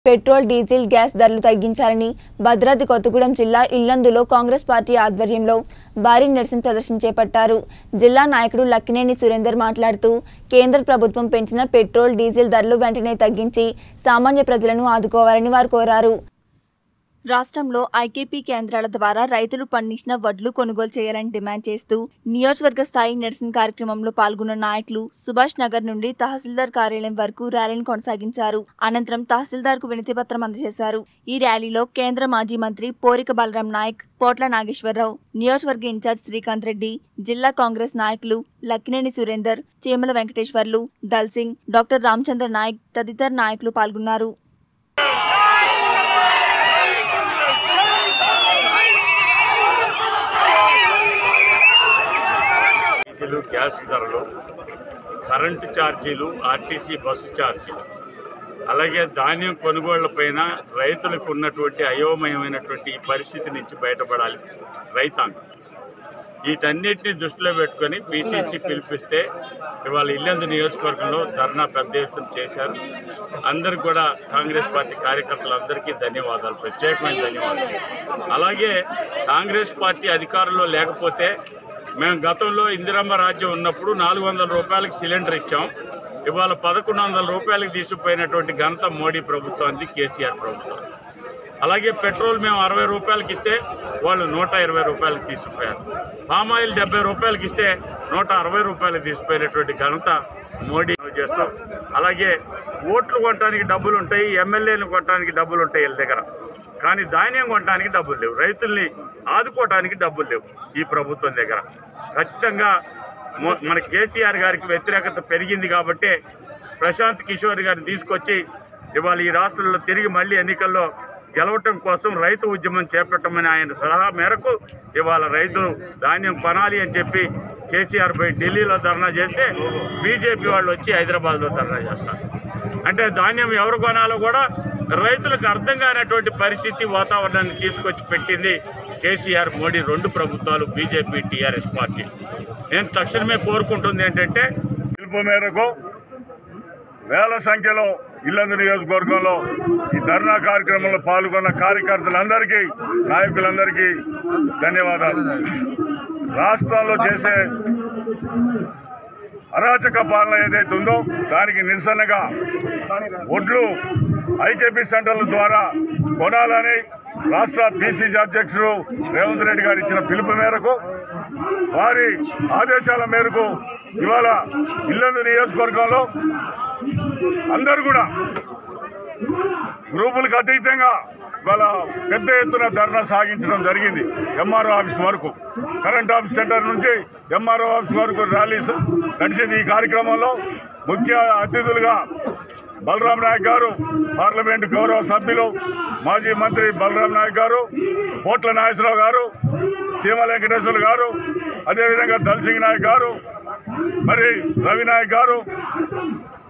petrol diesel gas ధరలు తగ్గించాలని భద్రాద్రి కొత్తగూడెం జిల్లా ఇల్లందులో కాంగ్రెస్ పార్టీ ఆధ్వర్యంలో భారీ నిరసన ప్రదర్శన చేపట్టారు జిల్లా నాయకుడు లక్కినేని సురేందర్ మాట్లాడుతూ కేంద్ర ప్రభుత్వం పెంచిన పెట్రోల్ డీజిల్ ధరలు వెంటనే తగ్గించి సామాన్య ప్రజలను ఆదుకోవాలని వారు కోరారు రాష్ట్రంలో ఐకేపీ కేంద్రాల ద్వారా రైతులు పండించిన వడ్లు కొనుగోలు చేయాలని డిమాండ్ చేస్తూ నియోజకవర్గ స్థాయి నిరసన కార్యక్రమంలో పాల్గొన్న నాయకులు సుభాష్ నగర్ నుండి తహసీల్దార్ కార్యాలయం వరకు ర్యాలీని కొనసాగించారు అనంతరం తహసీల్దార్ కు వినతి పత్రం అందజేశారు ఈ ర్యాలీలో కేంద్ర మాజీ మంత్రి పోరిక బలరాం నాయక్ పోట్ల నాగేశ్వరరావు నియోజకవర్గ ఇన్ఛార్జ్ శ్రీకాంత్ రెడ్డి జిల్లా కాంగ్రెస్ నాయకులు లక్కినేని సురేందర్ చీమల వెంకటేశ్వర్లు దల్సింగ్ డాక్టర్ రామచంద్ర నాయక్ తదితర నాయకులు పాల్గొన్నారు డీజిల్ గ్యాస్ ధరలు కరెంటు ఛార్జీలు ఆర్టీసీ బస్సు ఛార్జీలు అలాగే ధాన్యం కొనుగోళ్లపైన రైతులకు ఉన్నటువంటి అయోమయమైనటువంటి ఈ పరిస్థితి నుంచి బయటపడాలి రైతాంగం వీటన్నిటిని దృష్టిలో పెట్టుకొని పీసీసీ పిలిపిస్తే ఇవాళ ఇల్లందు నియోజకవర్గంలో ధర్నా పెద్ద ఎత్తున చేశారు అందరికి కూడా కాంగ్రెస్ పార్టీ కార్యకర్తలందరికీ ధన్యవాదాలు ప్రత్యేకమైన ధన్యవాదాలు అలాగే కాంగ్రెస్ పార్టీ అధికారంలో లేకపోతే మేము గతంలో ఇందిరమ్మ రాజ్యం ఉన్నప్పుడు నాలుగు వందల రూపాయలకి సిలిండర్ ఇచ్చాం ఇవాళ పదకొండు వందల రూపాయలకి తీసుకుపోయినటువంటి ఘనత మోడీ ప్రభుత్వానికి కేసీఆర్ ప్రభుత్వం అలాగే పెట్రోల్ మేము అరవై రూపాయలకి ఇస్తే వాళ్ళు నూట ఇరవై రూపాయలకి తీసుకుపోయారు పామ్ ఆయిల్ డెబ్బై రూపాయలకి ఇస్తే నూట అరవై రూపాయలకి తీసుకుపోయినటువంటి ఘనత మోడీ చేస్తాం అలాగే ఓట్లు కొనడానికి డబ్బులు ఉంటాయి ఎమ్మెల్యేలు కొనడానికి డబ్బులు ఉంటాయి వీళ్ళ దగ్గర కానీ ధాన్యం కొనడానికి డబ్బులు లేవు రైతుల్ని ఆదుకోవడానికి డబ్బులు లేవు ఈ ప్రభుత్వం దగ్గర ఖచ్చితంగా మొ- మన కేసీఆర్ గారికి వ్యతిరేకత పెరిగింది కాబట్టే ప్రశాంత్ కిషోర్ గారిని తీసుకొచ్చి ఇవాళ ఈ రాష్ట్రంలో తిరిగి మళ్ళీ ఎన్నికల్లో గెలవటం కోసం రైతు ఉద్యమం చేపట్టమని ఆయన సలహా మేరకు ఇవాళ రైతులు ధాన్యం కొనాలి అని చెప్పి కేసీఆర్ పోయి ఢిల్లీలో ధర్నా చేస్తే బీజేపీ వాళ్ళు వచ్చి హైదరాబాద్లో ధర్నా చేస్తారు అంటే ధాన్యం ఎవరు కొనాలో కూడా రైతులకు అర్థం కానటువంటి పరిస్థితి వాతావరణాన్ని తీసుకొచ్చి పెట్టింది కేసీఆర్ మోడీ రెండు ప్రభుత్వాలు బీజేపీ టీఆర్ఎస్ పార్టీ నేను తక్షణమే కోరుకుంటుంది ఏంటంటే పిలుపు మేరకు వేల సంఖ్యలో ఇల్లందు నియోజకవర్గంలో ఈ ధర్నా కార్యక్రమంలో పాల్గొన్న కార్యకర్తలందరికీ నాయకులందరికీ ధన్యవాదాలు రాష్ట్రంలో చేసే అరాచక పాలన ఏదైతే ఉందో దానికి నిరసనగా ఒడ్లు ఐకేపీ సెంటర్ల ద్వారా కొనాలని రాష్ట్ర బీసీసీ అధ్యక్షుడు రేవంత్ రెడ్డి గారు ఇచ్చిన పిలుపు మేరకు వారి ఆదేశాల మేరకు ఇవాళ ఇల్లందు నియోజకవర్గంలో అందరూ కూడా గ్రూపులకు అతీతంగా ఇవాళ పెద్ద ఎత్తున ధర్నా సాగించడం జరిగింది ఎంఆర్ఓ ఆఫీస్ వరకు కరెంట్ ఆఫీస్ సెంటర్ నుంచి ఎంఆర్ఓ ఆఫీస్ వరకు ర్యాలీస్ నడిచింది ఈ కార్యక్రమంలో ముఖ్య అతిథులుగా బలరాం నాయక్ గారు పార్లమెంటు గౌరవ సభ్యులు మాజీ మంత్రి బలరాం నాయక్ గారు పోట్ల నాగేశ్వరరావు గారు చీమ వెంకటేశ్వర గారు అదేవిధంగా దల్సింగ్ నాయక్ గారు మరి రవి నాయక్ గారు